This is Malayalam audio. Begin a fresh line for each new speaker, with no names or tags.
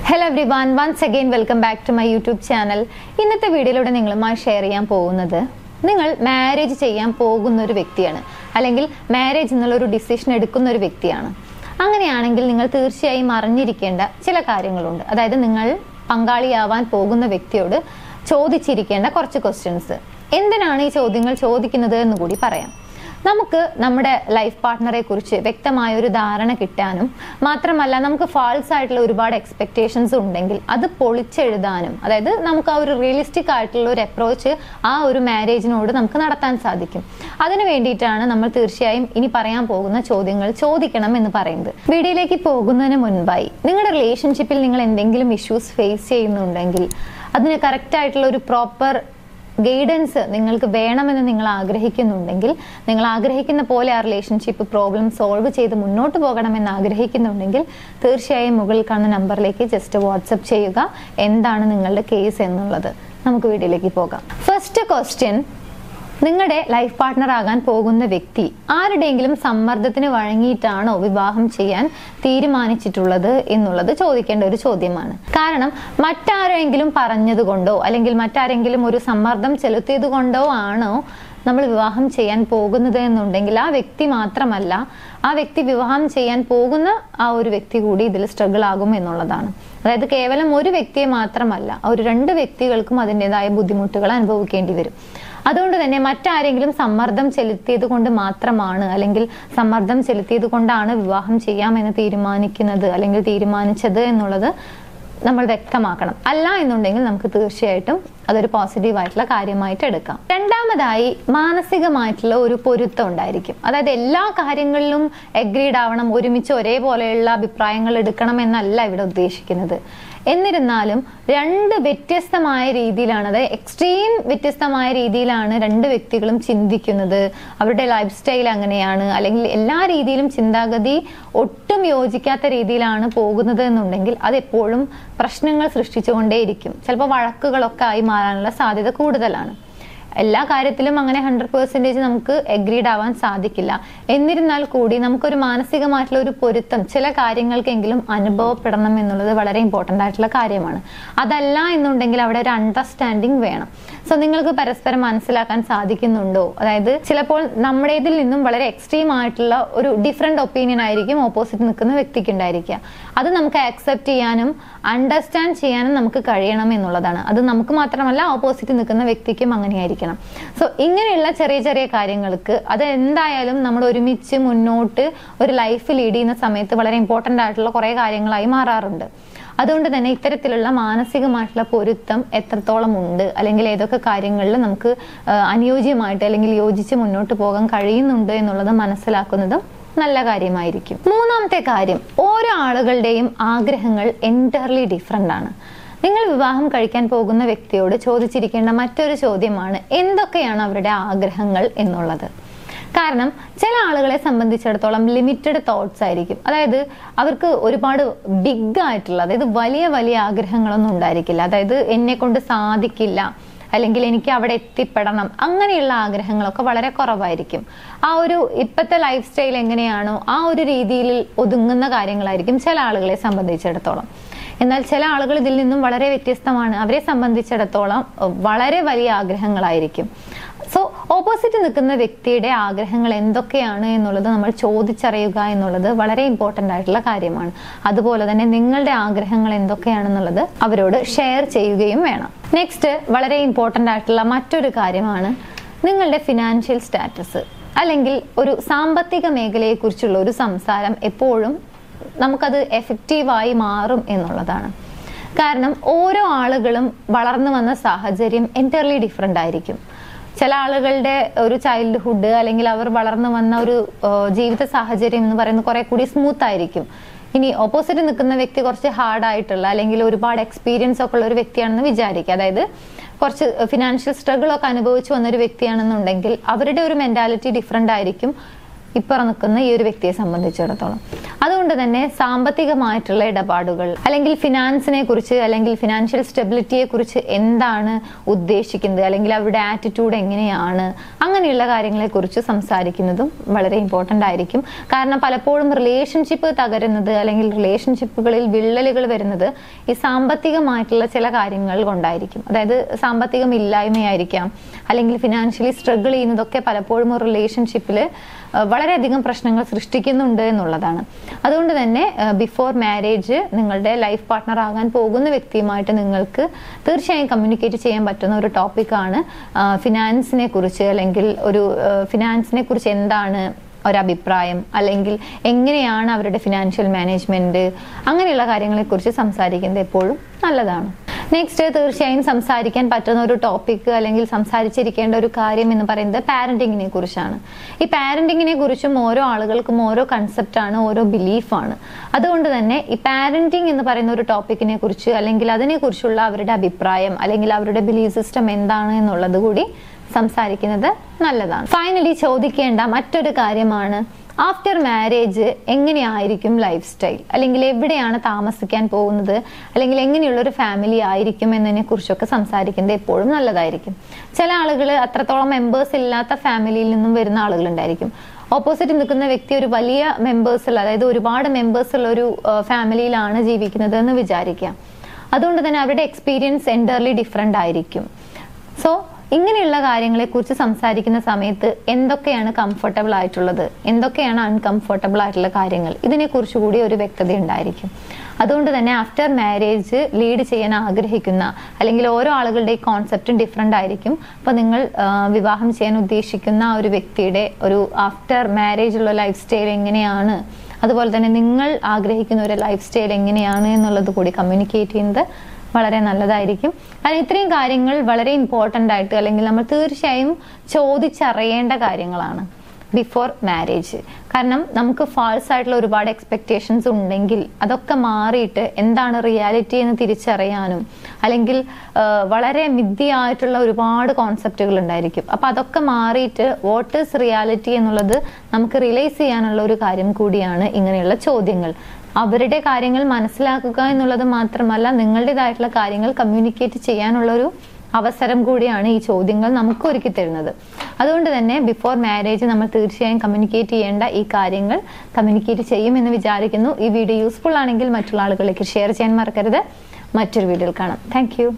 hello everyone once again welcome back to my YouTube channel ഇന്നത്തെ വീഡിയോയിലൂടെ നിങ്ങളുമായി ഷെയർ ചെയ്യാൻ പോകുന്നത് നിങ്ങൾ മാരേജ് ചെയ്യാൻ പോകുന്ന ഒരു വ്യക്തിയാണ് അല്ലെങ്കിൽ മാരേജ് എന്നുള്ള ഒരു ഡിസിഷൻ എടുക്കുന്ന ഒരു വ്യക്തിയാണ് അങ്ങനെയാണെങ്കിൽ നിങ്ങൾ തീർച്ചയായും അറിഞ്ഞിരിക്കേണ്ട ചില കാര്യങ്ങളുണ്ട് അതായത് നിങ്ങൾ പങ്കാളിയാവാൻ പോകുന്ന വ്യക്തിയോട് ചോദിച്ചിരിക്കേണ്ട കുറച്ച് ക്വസ്റ്റ്യൻസ് എന്തിനാണ് ഈ ചോദ്യങ്ങൾ ചോദിക്കുന്നത് എന്ന് കൂടി പറയാം നമുക്ക് നമ്മുടെ ലൈഫ് പാർട്ട്ണറെ കുറിച്ച് വ്യക്തമായ ഒരു ധാരണ കിട്ടാനും മാത്രമല്ല നമുക്ക് ഫാൾസ് ആയിട്ടുള്ള ഒരുപാട് എക്സ്പെക്ടേഷൻസ് ഉണ്ടെങ്കിൽ അത് പൊളിച്ചെഴുതാനും അതായത് നമുക്ക് ആ ഒരു റിയലിസ്റ്റിക് ആയിട്ടുള്ള ഒരു അപ്രോച്ച് ആ ഒരു മാരേജിനോട് നമുക്ക് നടത്താൻ സാധിക്കും അതിനു വേണ്ടിയിട്ടാണ് നമ്മൾ തീർച്ചയായും ഇനി പറയാൻ പോകുന്ന ചോദ്യങ്ങൾ ചോദിക്കണം എന്ന് പറയുന്നത് വീഡിയോയിലേക്ക് പോകുന്നതിന് മുൻപായി നിങ്ങളുടെ റിലേഷൻഷിപ്പിൽ നിങ്ങൾ എന്തെങ്കിലും ഇഷ്യൂസ് ഫേസ് ചെയ്യുന്നുണ്ടെങ്കിൽ അതിന് കറക്റ്റ് ആയിട്ടുള്ള ഒരു പ്രോപ്പർ ഗൈഡൻസ് നിങ്ങൾക്ക് വേണമെന്ന് നിങ്ങൾ ആഗ്രഹിക്കുന്നുണ്ടെങ്കിൽ നിങ്ങൾ ആഗ്രഹിക്കുന്ന പോലെ ആ റിലേഷൻഷിപ്പ് പ്രോബ്ലം സോൾവ് ചെയ്ത് മുന്നോട്ട് പോകണമെന്ന് ആഗ്രഹിക്കുന്നുണ്ടെങ്കിൽ തീർച്ചയായും മുകളിൽ കാണുന്ന നമ്പറിലേക്ക് ജസ്റ്റ് വാട്സപ്പ് ചെയ്യുക എന്താണ് നിങ്ങളുടെ കേസ് എന്നുള്ളത് നമുക്ക് വീഡിയോയിലേക്ക് പോകാം ഫസ്റ്റ് ക്വസ്റ്റ്യൻ നിങ്ങളുടെ ലൈഫ് പാർട്ട്ണർ ആകാൻ പോകുന്ന വ്യക്തി ആരുടെയെങ്കിലും സമ്മർദ്ദത്തിന് വഴങ്ങിയിട്ടാണോ വിവാഹം ചെയ്യാൻ തീരുമാനിച്ചിട്ടുള്ളത് എന്നുള്ളത് ചോദിക്കേണ്ട ഒരു ചോദ്യമാണ് കാരണം മറ്റാരെങ്കിലും പറഞ്ഞതുകൊണ്ടോ അല്ലെങ്കിൽ മറ്റാരെങ്കിലും ഒരു സമ്മർദ്ദം ചെലുത്തിയത് കൊണ്ടോ ആണോ നമ്മൾ വിവാഹം ചെയ്യാൻ പോകുന്നത് എന്നുണ്ടെങ്കിൽ ആ വ്യക്തി മാത്രമല്ല ആ വ്യക്തി വിവാഹം ചെയ്യാൻ പോകുന്ന ആ ഒരു വ്യക്തി കൂടി ഇതിൽ സ്ട്രഗിൾ ആകും എന്നുള്ളതാണ് അതായത് കേവലം ഒരു വ്യക്തിയെ മാത്രമല്ല ആ ഒരു രണ്ട് വ്യക്തികൾക്കും അതിൻ്റെതായ ബുദ്ധിമുട്ടുകൾ അനുഭവിക്കേണ്ടി വരും അതുകൊണ്ട് തന്നെ മറ്റാരെങ്കിലും സമ്മർദ്ദം ചെലുത്തിയത് കൊണ്ട് മാത്രമാണ് അല്ലെങ്കിൽ സമ്മർദ്ദം ചെലുത്തിയത് കൊണ്ടാണ് വിവാഹം ചെയ്യാമെന്ന് തീരുമാനിക്കുന്നത് അല്ലെങ്കിൽ തീരുമാനിച്ചത് എന്നുള്ളത് നമ്മൾ വ്യക്തമാക്കണം അല്ല എന്നുണ്ടെങ്കിൽ നമുക്ക് തീർച്ചയായിട്ടും അതൊരു പോസിറ്റീവ് ആയിട്ടുള്ള കാര്യമായിട്ട് എടുക്കാം രണ്ടാമതായി മാനസികമായിട്ടുള്ള ഒരു പൊരുത്തം ഉണ്ടായിരിക്കും അതായത് എല്ലാ കാര്യങ്ങളിലും എഗ്രീഡ് ആവണം ഒരുമിച്ച് ഒരേപോലെയുള്ള അഭിപ്രായങ്ങൾ എടുക്കണം എന്നല്ല ഇവിടെ ഉദ്ദേശിക്കുന്നത് എന്നിരുന്നാലും രണ്ട് വ്യത്യസ്തമായ രീതിയിലാണ് അതായത് എക്സ്ട്രീം വ്യത്യസ്തമായ രീതിയിലാണ് രണ്ട് വ്യക്തികളും ചിന്തിക്കുന്നത് അവരുടെ ലൈഫ് സ്റ്റൈൽ അങ്ങനെയാണ് അല്ലെങ്കിൽ എല്ലാ രീതിയിലും ചിന്താഗതി ഒട്ടും യോജിക്കാത്ത രീതിയിലാണ് പോകുന്നത് എന്നുണ്ടെങ്കിൽ അത് എപ്പോഴും പ്രശ്നങ്ങൾ സൃഷ്ടിച്ചുകൊണ്ടേയിരിക്കും ചിലപ്പോൾ വഴക്കുകളൊക്കെ ആയി മാറാനുള്ള സാധ്യത കൂടുതലാണ് എല്ലാ കാര്യത്തിലും അങ്ങനെ ഹൺഡ്രഡ് പെർസെൻറ്റേജ് നമുക്ക് എഗ്രീഡ് ആവാൻ സാധിക്കില്ല എന്നിരുന്നാൽ കൂടി നമുക്കൊരു മാനസികമായിട്ടുള്ള ഒരു പൊരുത്തം ചില കാര്യങ്ങൾക്കെങ്കിലും അനുഭവപ്പെടണം എന്നുള്ളത് വളരെ ഇമ്പോർട്ടൻ്റ് ആയിട്ടുള്ള കാര്യമാണ് അതല്ല എന്നുണ്ടെങ്കിൽ അവിടെ ഒരു അണ്ടർസ്റ്റാൻഡിങ് വേണം സോ നിങ്ങൾക്ക് പരസ്പരം മനസ്സിലാക്കാൻ സാധിക്കുന്നുണ്ടോ അതായത് ചിലപ്പോൾ നമ്മുടേതിൽ നിന്നും വളരെ എക്സ്ട്രീം ആയിട്ടുള്ള ഒരു ഡിഫറെന്റ് ഒപ്പീനിയൻ ആയിരിക്കും ഓപ്പോസിറ്റ് നിൽക്കുന്ന വ്യക്തിക്ക് ഉണ്ടായിരിക്കുക അത് നമുക്ക് ആക്സെപ്റ്റ് ചെയ്യാനും അണ്ടർസ്റ്റാൻഡ് ചെയ്യാനും നമുക്ക് കഴിയണം എന്നുള്ളതാണ് അത് നമുക്ക് മാത്രമല്ല ഓപ്പോസിറ്റ് നിൽക്കുന്ന വ്യക്തിക്കും അങ്ങനെയായിരിക്കണം സോ ഇങ്ങനെയുള്ള ചെറിയ ചെറിയ കാര്യങ്ങൾക്ക് അത് എന്തായാലും നമ്മൾ ഒരുമിച്ച് മുന്നോട്ട് ഒരു ലൈഫ് ലീഡ് ചെയ്യുന്ന സമയത്ത് വളരെ ഇമ്പോർട്ടൻ്റ് ആയിട്ടുള്ള കുറേ കാര്യങ്ങളായി മാറാറുണ്ട് അതുകൊണ്ട് തന്നെ ഇത്തരത്തിലുള്ള മാനസികമായിട്ടുള്ള പൊരുത്തം എത്രത്തോളം ഉണ്ട് അല്ലെങ്കിൽ ഏതൊക്കെ കാര്യങ്ങളിൽ നമുക്ക് അനുയോജ്യമായിട്ട് അല്ലെങ്കിൽ യോജിച്ച് മുന്നോട്ട് പോകാൻ കഴിയുന്നുണ്ട് എന്നുള്ളത് മനസ്സിലാക്കുന്നതും നല്ല കാര്യമായിരിക്കും മൂന്നാമത്തെ കാര്യം ഓരോ ആളുകളുടെയും ആഗ്രഹങ്ങൾ എൻറ്റയർലി ഡിഫറെൻ്റ് ആണ് നിങ്ങൾ വിവാഹം കഴിക്കാൻ പോകുന്ന വ്യക്തിയോട് ചോദിച്ചിരിക്കേണ്ട മറ്റൊരു ചോദ്യമാണ് എന്തൊക്കെയാണ് അവരുടെ ആഗ്രഹങ്ങൾ എന്നുള്ളത് കാരണം ചില ആളുകളെ സംബന്ധിച്ചിടത്തോളം ലിമിറ്റഡ് തോട്ട്സ് ആയിരിക്കും അതായത് അവർക്ക് ഒരുപാട് ബിഗ് ആയിട്ടുള്ള അതായത് വലിയ വലിയ ആഗ്രഹങ്ങളൊന്നും ഉണ്ടായിരിക്കില്ല അതായത് എന്നെ കൊണ്ട് സാധിക്കില്ല അല്ലെങ്കിൽ എനിക്ക് അവിടെ എത്തിപ്പെടണം അങ്ങനെയുള്ള ആഗ്രഹങ്ങളൊക്കെ വളരെ കുറവായിരിക്കും ആ ഒരു ഇപ്പോഴത്തെ ലൈഫ് സ്റ്റൈൽ എങ്ങനെയാണോ ആ ഒരു രീതിയിൽ ഒതുങ്ങുന്ന കാര്യങ്ങളായിരിക്കും ചില ആളുകളെ സംബന്ധിച്ചിടത്തോളം എന്നാൽ ചില ആളുകൾ ഇതിൽ നിന്നും വളരെ വ്യത്യസ്തമാണ് അവരെ സംബന്ധിച്ചിടത്തോളം വളരെ വലിയ ആഗ്രഹങ്ങളായിരിക്കും സോ ഓപ്പോസിറ്റ് നിൽക്കുന്ന വ്യക്തിയുടെ ആഗ്രഹങ്ങൾ എന്തൊക്കെയാണ് എന്നുള്ളത് നമ്മൾ ചോദിച്ചറിയുക എന്നുള്ളത് വളരെ ഇമ്പോർട്ടൻ്റ് ആയിട്ടുള്ള കാര്യമാണ് അതുപോലെ തന്നെ നിങ്ങളുടെ ആഗ്രഹങ്ങൾ എന്തൊക്കെയാണെന്നുള്ളത് അവരോട് ഷെയർ ചെയ്യുകയും വേണം നെക്സ്റ്റ് വളരെ ഇമ്പോർട്ടൻ്റ് ആയിട്ടുള്ള മറ്റൊരു കാര്യമാണ് നിങ്ങളുടെ ഫിനാൻഷ്യൽ സ്റ്റാറ്റസ് അല്ലെങ്കിൽ ഒരു സാമ്പത്തിക മേഖലയെക്കുറിച്ചുള്ള ഒരു സംസാരം എപ്പോഴും നമുക്കത് എഫക്റ്റീവായി മാറും എന്നുള്ളതാണ് കാരണം ഓരോ ആളുകളും വളർന്നു വന്ന സാഹചര്യം എൻറ്റയർലി ഡിഫറെൻ്റ് ആയിരിക്കും ചില ആളുകളുടെ ഒരു ചൈൽഡ്ഹുഡ് അല്ലെങ്കിൽ അവർ വളർന്നു വന്ന ഒരു ജീവിത സാഹചര്യം എന്ന് പറയുന്നത് കുറെ കൂടി സ്മൂത്ത് ആയിരിക്കും ഇനി ഓപ്പോസിറ്റ് നിൽക്കുന്ന വ്യക്തി കുറച്ച് ഹാർഡ് ആയിട്ടുള്ള അല്ലെങ്കിൽ ഒരുപാട് എക്സ്പീരിയൻസ് ഒക്കെ ഉള്ള ഒരു വ്യക്തിയാണെന്ന് വിചാരിക്കുക അതായത് കുറച്ച് ഫിനാൻഷ്യൽ സ്ട്രഗിൾ ഒക്കെ അനുഭവിച്ചു വന്ന ഒരു വ്യക്തിയാണെന്നുണ്ടെങ്കിൽ അവരുടെ ഒരു മെന്റാലിറ്റി ഡിഫറെൻ്റ് ആയിരിക്കും ഇപ്പുറം നിൽക്കുന്ന ഈ ഒരു വ്യക്തിയെ സംബന്ധിച്ചിടത്തോളം അതുകൊണ്ട് തന്നെ സാമ്പത്തികമായിട്ടുള്ള ഇടപാടുകൾ അല്ലെങ്കിൽ ഫിനാൻസിനെ കുറിച്ച് അല്ലെങ്കിൽ ഫിനാൻഷ്യൽ സ്റ്റെബിലിറ്റിയെ കുറിച്ച് എന്താണ് ഉദ്ദേശിക്കുന്നത് അല്ലെങ്കിൽ അവരുടെ ആറ്റിറ്റ്യൂഡ് എങ്ങനെയാണ് അങ്ങനെയുള്ള കാര്യങ്ങളെ കുറിച്ച് സംസാരിക്കുന്നതും വളരെ ഇമ്പോർട്ടൻ്റ് ആയിരിക്കും കാരണം പലപ്പോഴും റിലേഷൻഷിപ്പ് തകരുന്നത് അല്ലെങ്കിൽ റിലേഷൻഷിപ്പുകളിൽ വിള്ളലുകൾ വരുന്നത് ഈ സാമ്പത്തികമായിട്ടുള്ള ചില കാര്യങ്ങൾ കൊണ്ടായിരിക്കും അതായത് സാമ്പത്തികം ഇല്ലായ്മയായിരിക്കാം അല്ലെങ്കിൽ ഫിനാൻഷ്യലി സ്ട്രഗിൾ ചെയ്യുന്നതൊക്കെ പലപ്പോഴും ഒരു റിലേഷൻഷിപ്പിൽ വളരെയധികം പ്രശ്നങ്ങൾ സൃഷ്ടിക്കുന്നുണ്ട് എന്നുള്ളതാണ് അതുകൊണ്ട് തന്നെ ബിഫോർ മാരേജ് നിങ്ങളുടെ ലൈഫ് പാർട്ട്ണർ ആകാൻ പോകുന്ന വ്യക്തിയുമായിട്ട് നിങ്ങൾക്ക് തീർച്ചയായും കമ്മ്യൂണിക്കേറ്റ് ചെയ്യാൻ പറ്റുന്ന ഒരു ടോപ്പിക്കാണ് ഫിനാൻസിനെ കുറിച്ച് അല്ലെങ്കിൽ ഒരു ഫിനാൻസിനെ കുറിച്ച് എന്താണ് ഒരഭിപ്രായം അല്ലെങ്കിൽ എങ്ങനെയാണ് അവരുടെ ഫിനാൻഷ്യൽ മാനേജ്മെന്റ് അങ്ങനെയുള്ള കാര്യങ്ങളെക്കുറിച്ച് സംസാരിക്കുന്നത് എപ്പോഴും നല്ലതാണ് നെക്സ്റ്റ് തീർച്ചയായും സംസാരിക്കാൻ പറ്റുന്ന ഒരു ടോപ്പിക് അല്ലെങ്കിൽ സംസാരിച്ചിരിക്കേണ്ട ഒരു കാര്യം എന്ന് പറയുന്നത് പാരന്റിങ്ങിനെ കുറിച്ചാണ് ഈ പാരന്റിങ്ങിനെ കുറിച്ചും ഓരോ ആളുകൾക്കും ഓരോ കൺസെപ്റ്റാണ് ഓരോ ബിലീഫാണ് അതുകൊണ്ട് തന്നെ ഈ പാരന്റിങ് എന്ന് പറയുന്ന ഒരു ടോപ്പിക്കിനെ കുറിച്ച് അല്ലെങ്കിൽ അതിനെക്കുറിച്ചുള്ള അവരുടെ അഭിപ്രായം അല്ലെങ്കിൽ അവരുടെ ബിലീഫ് സിസ്റ്റം എന്താണ് എന്നുള്ളത് കൂടി സംസാരിക്കുന്നത് നല്ലതാണ് ഫൈനലി ചോദിക്കേണ്ട മറ്റൊരു കാര്യമാണ് ആഫ്റ്റർ മാരേജ് എങ്ങനെയായിരിക്കും ലൈഫ് സ്റ്റൈൽ അല്ലെങ്കിൽ എവിടെയാണ് താമസിക്കാൻ പോകുന്നത് അല്ലെങ്കിൽ എങ്ങനെയുള്ള ഒരു ഫാമിലി ആയിരിക്കും എന്നതിനെ കുറിച്ചൊക്കെ സംസാരിക്കുന്നത് എപ്പോഴും നല്ലതായിരിക്കും ചില ആളുകൾ അത്രത്തോളം മെമ്പേഴ്സ് ഇല്ലാത്ത ഫാമിലിയിൽ നിന്നും വരുന്ന ആളുകൾ ഉണ്ടായിരിക്കും ഓപ്പോസിറ്റ് നിൽക്കുന്ന വ്യക്തി ഒരു വലിയ മെമ്പേഴ്സുള്ള അതായത് ഒരുപാട് മെമ്പേഴ്സ് ഉള്ള ഒരു ഫാമിലിയിലാണ് ജീവിക്കുന്നത് എന്ന് വിചാരിക്കാം അതുകൊണ്ട് തന്നെ അവരുടെ എക്സ്പീരിയൻസ് എൻറ്റർലി ഡിഫറെൻ്റ് ആയിരിക്കും സോ ഇങ്ങനെയുള്ള കാര്യങ്ങളെ കുറിച്ച് സംസാരിക്കുന്ന സമയത്ത് എന്തൊക്കെയാണ് കംഫർട്ടബിൾ ആയിട്ടുള്ളത് എന്തൊക്കെയാണ് അൺകംഫർട്ടബിൾ ആയിട്ടുള്ള കാര്യങ്ങൾ ഇതിനെക്കുറിച്ച് കൂടി ഒരു വ്യക്തത ഉണ്ടായിരിക്കും അതുകൊണ്ട് തന്നെ ആഫ്റ്റർ മാരേജ് ലീഡ് ചെയ്യാൻ ആഗ്രഹിക്കുന്ന അല്ലെങ്കിൽ ഓരോ ആളുകളുടെ കോൺസെപ്റ്റും ഡിഫറെൻ്റ് ആയിരിക്കും അപ്പോൾ നിങ്ങൾ വിവാഹം ചെയ്യാൻ ഉദ്ദേശിക്കുന്ന ആ ഒരു വ്യക്തിയുടെ ഒരു ആഫ്റ്റർ മാരേജ് ഉള്ള ലൈഫ് സ്റ്റൈൽ എങ്ങനെയാണ് അതുപോലെ തന്നെ നിങ്ങൾ ആഗ്രഹിക്കുന്ന ഒരു ലൈഫ് സ്റ്റൈൽ എങ്ങനെയാണ് എന്നുള്ളത് കൂടി കമ്മ്യൂണിക്കേറ്റ് ചെയ്യുന്നത് വളരെ നല്ലതായിരിക്കും കാരണം ഇത്രയും കാര്യങ്ങൾ വളരെ ഇമ്പോർട്ടൻ്റ് ആയിട്ട് അല്ലെങ്കിൽ നമ്മൾ തീർച്ചയായും ചോദിച്ചറിയേണ്ട കാര്യങ്ങളാണ് ബിഫോർ മാരേജ് കാരണം നമുക്ക് ഫാൾസ് ആയിട്ടുള്ള ഒരുപാട് എക്സ്പെക്റ്റേഷൻസ് ഉണ്ടെങ്കിൽ അതൊക്കെ മാറിയിട്ട് എന്താണ് റിയാലിറ്റി എന്ന് തിരിച്ചറിയാനും അല്ലെങ്കിൽ വളരെ മിഥ്യയായിട്ടുള്ള ഒരുപാട് കോൺസെപ്റ്റുകൾ ഉണ്ടായിരിക്കും അപ്പൊ അതൊക്കെ മാറിയിട്ട് വാട്ട് ഈസ് റിയാലിറ്റി എന്നുള്ളത് നമുക്ക് റിയലൈസ് ചെയ്യാനുള്ള ഒരു കാര്യം കൂടിയാണ് ഇങ്ങനെയുള്ള ചോദ്യങ്ങൾ അവരുടെ കാര്യങ്ങൾ മനസ്സിലാക്കുക എന്നുള്ളത് മാത്രമല്ല നിങ്ങളുടേതായിട്ടുള്ള കാര്യങ്ങൾ കമ്മ്യൂണിക്കേറ്റ് ചെയ്യാനുള്ള ഒരു അവസരം കൂടിയാണ് ഈ ചോദ്യങ്ങൾ നമുക്ക് ഒരുക്കി തരുന്നത് അതുകൊണ്ട് തന്നെ ബിഫോർ മാരേജ് നമ്മൾ തീർച്ചയായും കമ്മ്യൂണിക്കേറ്റ് ചെയ്യേണ്ട ഈ കാര്യങ്ങൾ കമ്മ്യൂണിക്കേറ്റ് ചെയ്യുമെന്ന് വിചാരിക്കുന്നു ഈ വീഡിയോ യൂസ്ഫുൾ ആണെങ്കിൽ മറ്റുള്ള ആളുകളിലേക്ക് ഷെയർ ചെയ്യാൻ മറക്കരുത് മറ്റൊരു വീഡിയോയിൽ കാണാം താങ്ക്